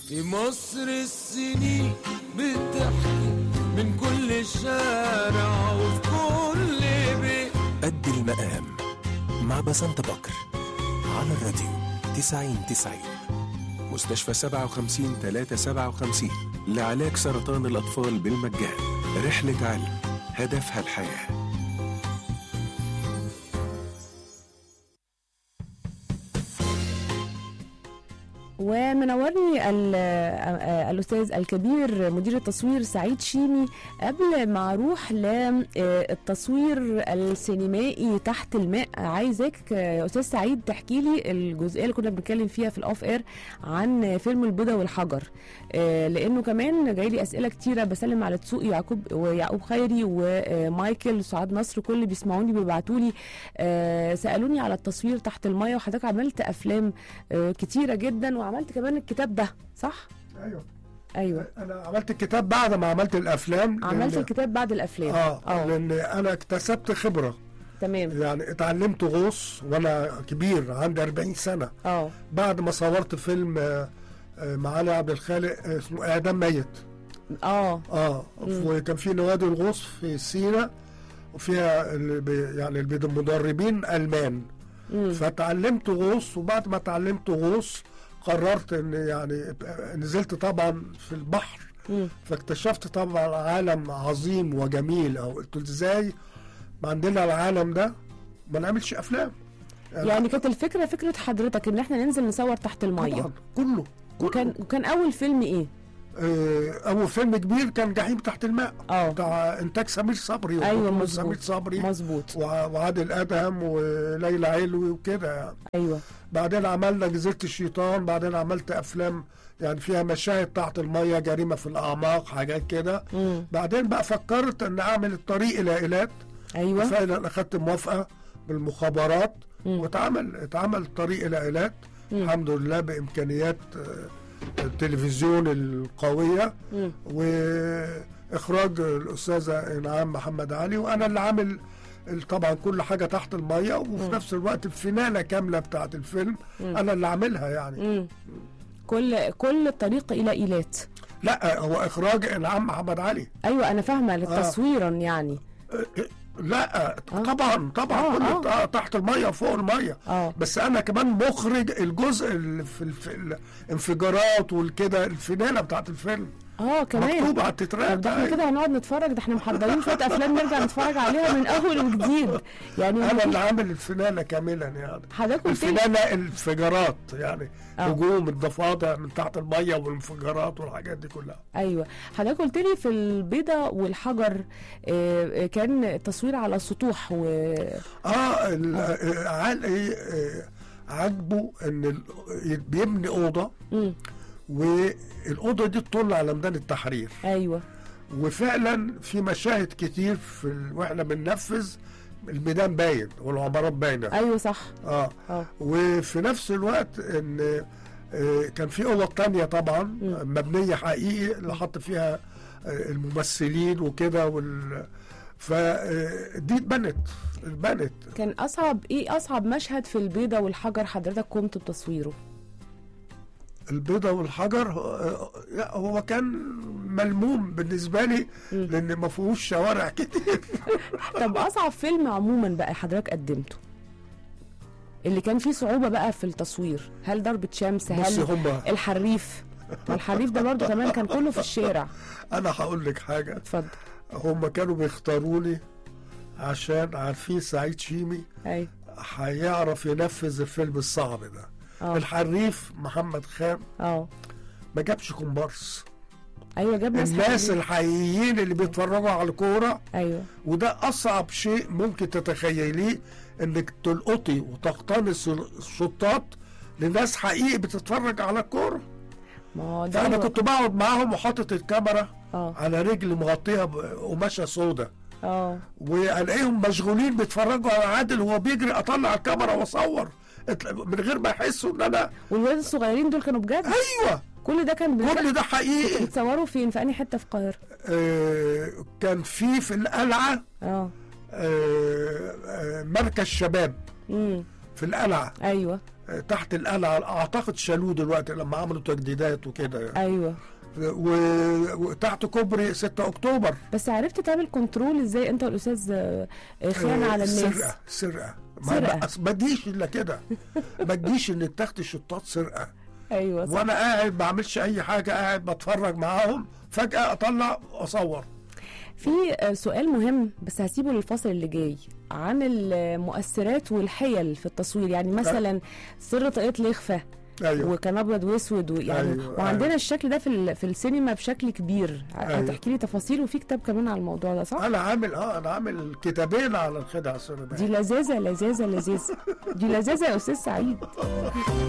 في مصر السنين بتحكي من كل شارع وفي كل بيت قد المقام مع بسنت بكر على الراديو 90 90 مستشفى 57 357 لعلاج سرطان الأطفال بالمجان رحلة علم هدفها الحياه ومنورني ال- آه، الاستاذ الكبير مدير التصوير سعيد شيمي قبل ما اروح للتصوير السينمائي تحت الماء عايزك آه، يا استاذ سعيد تحكي لي الجزئيه اللي كنا بنتكلم فيها في الاوف اير عن فيلم البيضه والحجر آه، لانه كمان جاي لي اسئله كتيره بسلم على تسوقي يعقوب ويعقوب خيري ومايكل سعاد نصر كل اللي بيسمعوني بيبعتوا لي آه، سالوني على التصوير تحت المايه وحضرتك عملت افلام آه، كتيره جدا وعملت كمان الكتاب ده صح ايوه ايوه انا عملت الكتاب بعد ما عملت الافلام عملت لأن- الكتاب بعد الافلام اه اه لان انا اكتسبت خبره تمام يعني اتعلمت غوص وانا كبير عندي 40 سنه اه بعد ما صورت فيلم آه، آه، مع علي عبد الخالق آه، اسمه اعدام ميت اه اه وكان في نوادي الغوص في سينا وفيها اللي بي- يعني اللي بي- المدربين المان مم. فتعلمت غوص وبعد ما اتعلمت غوص قررت ان يعني نزلت طبعا في البحر مم. فاكتشفت طبعا عالم عظيم وجميل او قلت ازاي ما عندنا العالم ده ما نعملش افلام يعني كانت الفكره فكره حضرتك ان احنا ننزل نصور تحت الميه طبعا كله وكان وكان اول فيلم ايه آه، اول فيلم كبير كان جحيم تحت الماء اه بتاع انتاج سمير صبري ايوه وبطولة مظبوط سمير صبري مظبوط وع- وعادل ادهم وليلى علوي وكده يعني ايوه بعدين عملنا جزيره الشيطان بعدين عملت افلام يعني فيها مشاهد تحت الميه جريمه في الاعماق حاجات كده مم. بعدين بقى فكرت ان اعمل الطريق الى ايلات ايوه فعلا اخدت موافقه بالمخابرات مم. واتعمل اتعمل الطريق الى ايلات مم. الحمد لله بامكانيات آه، التلفزيون القويه مم. واخراج الاستاذه انعام محمد علي وانا اللي عامل ال- طبعا كل حاجه تحت الميه وفي نفس الوقت الفنانه كامله بتاعت الفيلم انا اللي عاملها يعني مم. كل كل الطريق الى ايلات لا هو اخراج انعام محمد علي ايوه انا فاهمه تصويرا يعني لا طبعا طبعا آه، كل آه. آه. تحت الميه وفوق الميه اه بس انا كمان مخرج الجزء اللي في الف... الانفجارات والكده الفنانه بتاعت الفيلم اه كمان مكتوب على طب التترات ده احنا كده هنقعد نتفرج ده احنا محضرين شويه افلام نرجع نتفرج عليها من اول وجديد يعني انا اللي عامل الفنانه كاملا يعني حضرتك قلت لي الفنانه الانفجارات يعني آه. هجوم الضفادع من تحت الميه والانفجارات والحاجات دي كلها ايوه حضرتك قلت لي في البيضه والحجر آه، آه، كان التصوير على السطوح و اه ال- آه، عال ايه آه، عاجبه ان ال- بيبني اوضه مم. والاوضه دي تطل على ميدان التحرير ايوه وفعلا في مشاهد كتير في ال... واحنا بننفذ الميدان باين والعمارات باينه ايوه صح اه اه وفي نفس الوقت ان آه، كان في اوضه تانية طبعا مم. مبنيه حقيقي اللي حط فيها آه، الممثلين وكده وال فدي اتبنت اتبنت كان اصعب ايه اصعب مشهد في البيضه والحجر حضرتك قمت بتصويره البيضة والحجر آه، لا، هو كان ملموم بالنسبة لي لأن ما فيهوش شوارع كتير طب اصعب فيلم عموما بقى حضرتك قدمته اللي كان فيه صعوبة بقى في التصوير هل ضربة شمس بصي هل هما الحريف ما الحريف ده برضه كمان كان كله في الشارع أنا هقول لك حاجة اتفضل هم كانوا بيختاروني عشان عارفين سعيد شيمي ايوه هيعرف ينفذ الفيلم الصعب ده اه الحريف محمد خان اه ما جابش كومبارس ايوه جاب ناس الناس حقيقية. الحقيقيين اللي بيتفرجوا على الكورة ايوه وده أصعب شيء ممكن تتخيليه إنك تلقطي وتقتنص الشطات لناس حقيقي بتتفرج على الكورة ما هو ده فأنا أيوة. كنت بقعد معاهم وحاطط الكاميرا اه على رجل مغطيها بقماشة سودة اه والاقيهم مشغولين بيتفرجوا على عادل وهو بيجري اطلع الكاميرا واصور اتل- من غير ما يحسوا ان انا والولاد الصغيرين دول كانوا بجد ايوه كل ده كان بجد كل ده حقيقي بتصوروا فين في انهي حته في القاهره آه كان في في القلعه اه آه آه مركز شباب امم في القلعه ايوه آه، تحت القلعه اعتقد شالوه دلوقتي لما عملوا تجديدات وكده يعني. ايوه و- وتحت كوبري 6 اكتوبر بس عرفت تعمل كنترول ازاي انت والاستاذ آه، خيانه آه، على الناس سرقه سرقه سرقة. ما ما- ما تجيش الا كده ما تجيش انك تاخد الشطات سرقه ايوه صح وانا قاعد ما بعملش اي حاجه قاعد بتفرج معاهم فجاه اطلع اصور في آه، سؤال مهم بس هسيبه للفصل اللي جاي عن المؤثرات والحيل في التصوير يعني مثلا سر طاقية الإخفاء ايوه وكان ابيض واسود ويعني أيوة، وعندنا أيوة. الشكل ده في ال- في السينما بشكل كبير أيوة. هتحكي لي تفاصيل وفي كتاب كمان على الموضوع ده صح؟ انا عامل اه انا عامل كتابين على الخدع السينمائيه دي لذاذه لذاذه لذاذه دي لذاذه يا استاذ سعيد